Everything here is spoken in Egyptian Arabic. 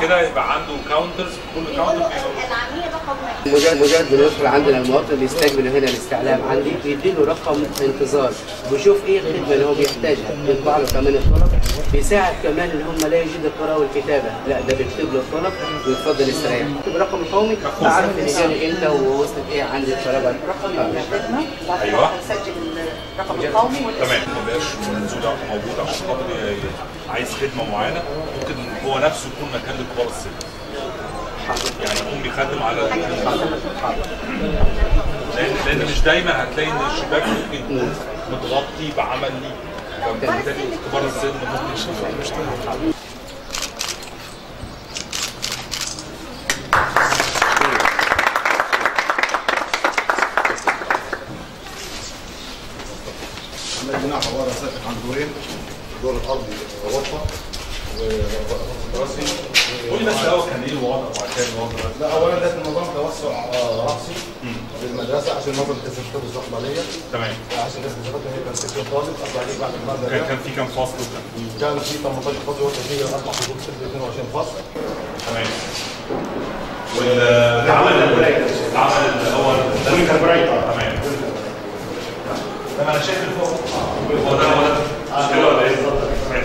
كده يبقى عنده كاونترز كل كاونتر فيه العميل رقم واحد مجرد مجرد ما يدخل عندنا المواطن بيستقبل هنا الاستعلام عندي بيديله رقم انتظار بيشوف ايه الخدمه اللي هو بيحتاجها بيطبع له كمان الطلب بيساعد كمان ان هم لا يجد القراءه والكتابه لا ده بيكتب له الطلب ويتفضل يستريح يكتب الرقم القومي اعرف ان جالي امتى ووصلت ايه عندي الطلبات الخدمه وبعد كده أيوة. هنسجل الرقم القومي والاسم تمام ما بقاش المنزول ده موجود عشان خاطر ي- عايز خدمه معينه ممكن هو نفسه يكون مكان لكبار السن يعني يكون بيخدم على لان لان مش دايما هتلاقي ان الشباك ممكن يكون متغطي بعمل ليه فبالتالي كبار السن ممكن يشتغل عمل بناء عباره ساكن عن دورين الدور الارضي غرفه وراسي قول لي بس الاول كان ايه الوضع وبعد كده الوضع لا اولا ده نظام توسع آه، راسي للمدرسه عشان نظم التسجيلات المستقبليه تمام عشان الناس بتاخدها هي كان 60 طالب اطلع عليك بعد الماده كان ده كان في كام فصل وكان كان في 18 فصل وقت فيه اربع حضور 22 فصل تمام والعمل العمل اللي هو ده تمام لما انا شايف اللي فوق هو ده هو ده مش كده ولا ايه؟ تمام